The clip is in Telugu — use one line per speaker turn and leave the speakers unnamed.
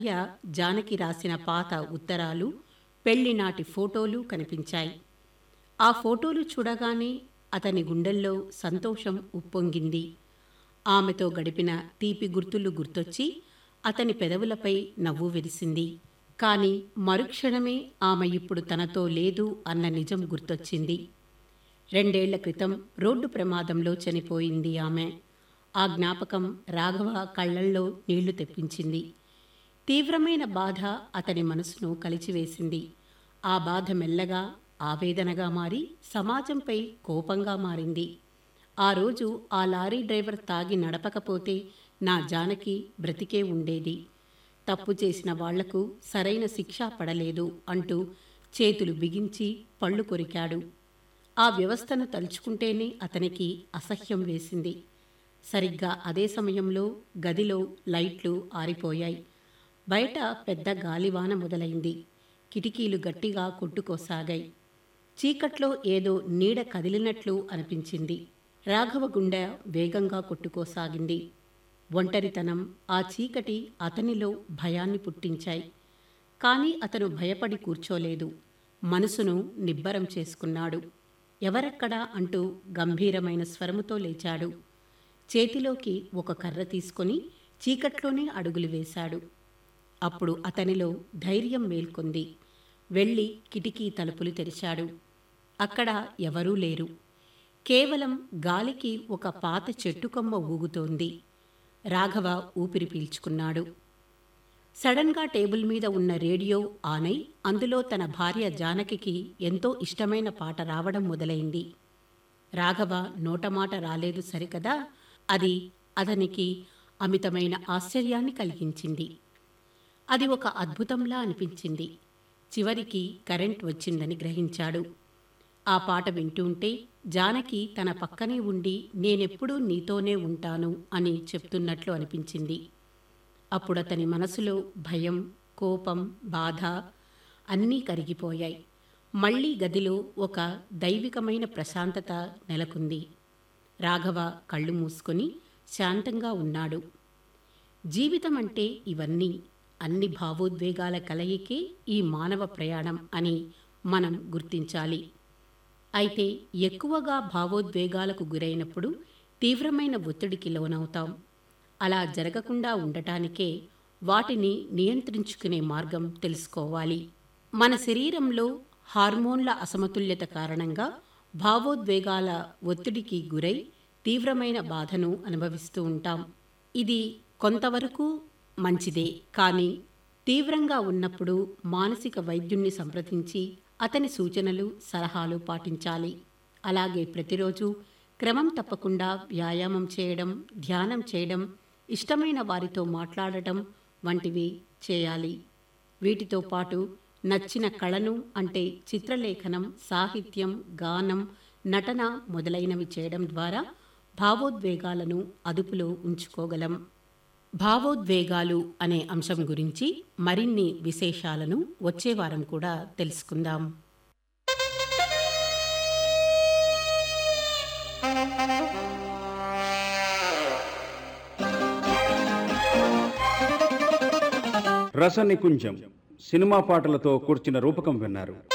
యా జానకి రాసిన పాత ఉత్తరాలు పెళ్లినాటి ఫోటోలు కనిపించాయి ఆ ఫోటోలు చూడగానే అతని గుండెల్లో సంతోషం ఉప్పొంగింది ఆమెతో గడిపిన తీపి గుర్తులు గుర్తొచ్చి అతని పెదవులపై నవ్వు విరిసింది కాని మరుక్షణమే ఆమె ఇప్పుడు తనతో లేదు అన్న నిజం గుర్తొచ్చింది రెండేళ్ల క్రితం రోడ్డు ప్రమాదంలో చనిపోయింది ఆమె ఆ జ్ఞాపకం రాఘవ కళ్ళల్లో నీళ్లు తెప్పించింది తీవ్రమైన బాధ అతని మనసును కలిచివేసింది ఆ బాధ మెల్లగా ఆవేదనగా మారి సమాజంపై కోపంగా మారింది ఆ రోజు ఆ లారీ డ్రైవర్ తాగి నడపకపోతే నా జానకి బ్రతికే ఉండేది తప్పు చేసిన వాళ్లకు సరైన శిక్ష పడలేదు అంటూ చేతులు బిగించి పళ్ళు కొరికాడు ఆ వ్యవస్థను తలుచుకుంటేనే అతనికి అసహ్యం వేసింది సరిగ్గా అదే సమయంలో గదిలో లైట్లు ఆరిపోయాయి బయట పెద్ద గాలివాన మొదలైంది కిటికీలు గట్టిగా కొట్టుకోసాగాయి చీకట్లో ఏదో నీడ కదిలినట్లు అనిపించింది రాఘవ గుండె వేగంగా కొట్టుకోసాగింది ఒంటరితనం ఆ చీకటి అతనిలో భయాన్ని పుట్టించాయి కానీ అతను భయపడి కూర్చోలేదు మనసును నిబ్బరం చేసుకున్నాడు ఎవరెక్కడా అంటూ గంభీరమైన స్వరముతో లేచాడు చేతిలోకి ఒక కర్ర తీసుకొని చీకట్లోనే అడుగులు వేశాడు అప్పుడు అతనిలో ధైర్యం మేల్కొంది వెళ్ళి కిటికీ తలుపులు తెరిచాడు అక్కడ ఎవరూ లేరు కేవలం గాలికి ఒక పాత చెట్టు కొమ్మ ఊగుతోంది రాఘవ ఊపిరి పీల్చుకున్నాడు సడన్గా టేబుల్ మీద ఉన్న రేడియో ఆనై అందులో తన భార్య జానకికి ఎంతో ఇష్టమైన పాట రావడం మొదలైంది రాఘవ నోటమాట రాలేదు సరికదా అది అతనికి అమితమైన ఆశ్చర్యాన్ని కలిగించింది అది ఒక అద్భుతంలా అనిపించింది చివరికి కరెంట్ వచ్చిందని గ్రహించాడు ఆ పాట వింటుంటే జానకి తన పక్కనే ఉండి నేనెప్పుడూ నీతోనే ఉంటాను అని చెప్తున్నట్లు అనిపించింది అప్పుడతని మనసులో భయం కోపం బాధ అన్నీ కరిగిపోయాయి మళ్ళీ గదిలో ఒక దైవికమైన ప్రశాంతత నెలకొంది రాఘవ కళ్ళు మూసుకొని శాంతంగా ఉన్నాడు జీవితం అంటే ఇవన్నీ అన్ని భావోద్వేగాల కలయికే ఈ మానవ ప్రయాణం అని మనం గుర్తించాలి అయితే ఎక్కువగా భావోద్వేగాలకు గురైనప్పుడు తీవ్రమైన ఒత్తిడికి లోనవుతాం అలా జరగకుండా ఉండటానికే వాటిని నియంత్రించుకునే మార్గం తెలుసుకోవాలి మన శరీరంలో హార్మోన్ల అసమతుల్యత కారణంగా భావోద్వేగాల ఒత్తిడికి గురై తీవ్రమైన బాధను అనుభవిస్తూ ఉంటాం ఇది కొంతవరకు మంచిదే కానీ తీవ్రంగా ఉన్నప్పుడు మానసిక వైద్యుణ్ణి సంప్రదించి అతని సూచనలు సలహాలు పాటించాలి అలాగే ప్రతిరోజు క్రమం తప్పకుండా వ్యాయామం చేయడం ధ్యానం చేయడం ఇష్టమైన వారితో మాట్లాడటం వంటివి చేయాలి వీటితో పాటు నచ్చిన కళను అంటే చిత్రలేఖనం సాహిత్యం గానం నటన మొదలైనవి చేయడం ద్వారా భావోద్వేగాలను అదుపులో ఉంచుకోగలం భావోద్వేగాలు అనే అంశం గురించి మరిన్ని విశేషాలను వచ్చే వారం కూడా తెలుసుకుందాం
రసనికుంజం సినిమా పాటలతో కూర్చిన రూపకం విన్నారు